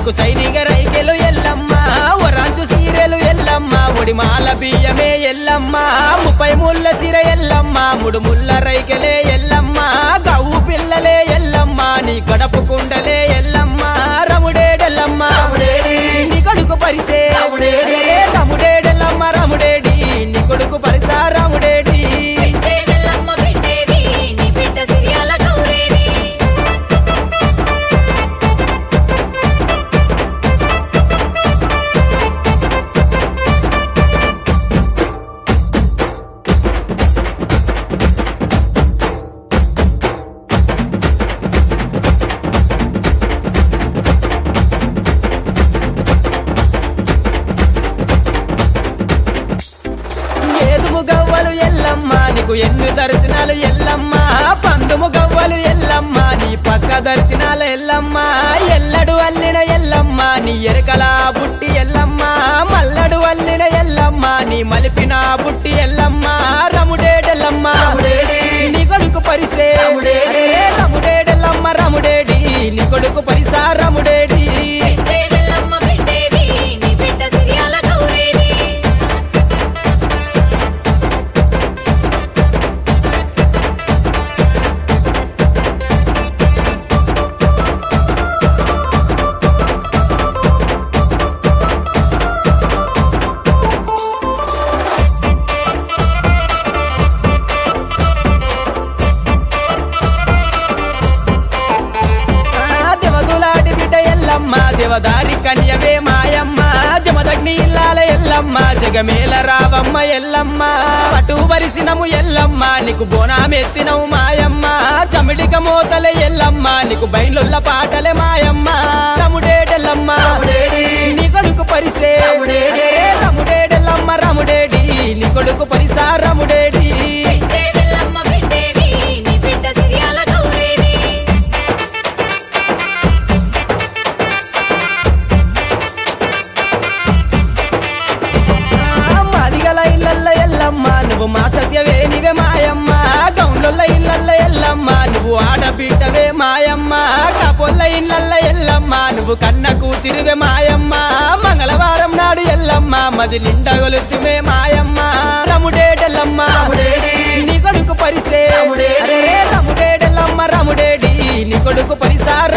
నీకు సైనిక రైకెలు ఎల్లమ్మ ఒరాంచు సీరెలు ఎల్లమ్మ ఒడిమాల బియ్యమే ఎల్లమ్మ ముప్పై ముళ్ళ సిర ఎల్లమ్మ ముడు ముళ్ళ రైకెలే ఎల్లమ్మ గవ్వు పిల్లలే ఎల్లమ్మ నీ గడపు కుండలే ఎల్లమ్మ రముడేడెల్లమ్మ రముడేడి. నీ కొడుకు పరిసే రముడేడి. రముడేడెల్లమ్మ రముడేడి నీ కొడుకు పరిసా రముడేడి పెట్టేదెల్లమ్మ పెట్టేది నీ బిడ్డ సిరియాల గౌరేది ఏదుము గవ్వలు ఎల్లమ్మ నీకు ఎన్ని దర్శనాలు ఎల్లమ్మ పందుము గవ్వలు ఎల్లమ్మ నీ పక్క దర్శనాలు ఎల్లమ్మ ఎల్లడు అల్లిన ఎల్లమ్మ నీ ఎరకల బుట్టి ఎల్లమ్మ మల్లడు అల్లిన ఎల్లమ్మ నీ మలిపిన బుట్టి ఎల్లమ్మ రముడేడెల్లమ్మ రముడేడి. నీ కొడుకు పరిసే రముడేడి. రముడేడెల్లమ్మ రముడేడి నీ కొడుకు పరిసా రముడేడి పెట్టేదెల్లమ్మ పెట్టేది నీ బిడ్డ సిరియాల గౌరేది ఆ దేవదులాడి బిడ్డ ఎల్లమ్మ దేవదారి కన్యవే మాయమ్మ జమదగ్ని ఇల్లాల ఎల్లమ్మ జగమేల రావమ్మ ఎల్లమ్మ పటు వరిసినము ఎల్లమ్మ నీకు బోనామెత్తినవు మాయమ్మ చమిడిక మోతలే ఎల్లమ్మ నీకు బయలుల్ల పాటలే మాయమ్మ రముడేడెల్లమ్మ రముడేడి. నీ కొడుకు పరిసే రముడేడి. రముడేడెల్లమ్మ రముడేడి నీ కొడుకు పరిసా రముడేడి పెట్టేదెల్లమ్మ పెట్టేది నీ బిడ్డ సిరియాల గౌరేది మాదిగల ఇళ్ళల్ల ఎల్లమ్మ నువ్వు మా సత్యవే నీవే మాయమ్మ గౌండ్ల ఇళ్ళల్ల ఎల్లమ్మ నువ్వు ఆడబిడ్డవే మాయమ్మ కపొల్ల ఇళ్ళల్ల ఎల్లమ్మ నువ్వు కన్న కూతురివే మాయమ్మ మంగళవారం నాడు ఎల్లమ్మ మది నిండగొలుతుమే మాయమ్మ రముడేడెల్లమ్మ రముడేడి. నీ కొడుకు పరిసే రముడేడి. అరే రముడేడెల్లమ్మ రముడేడి నీ కొడుకు పరిసా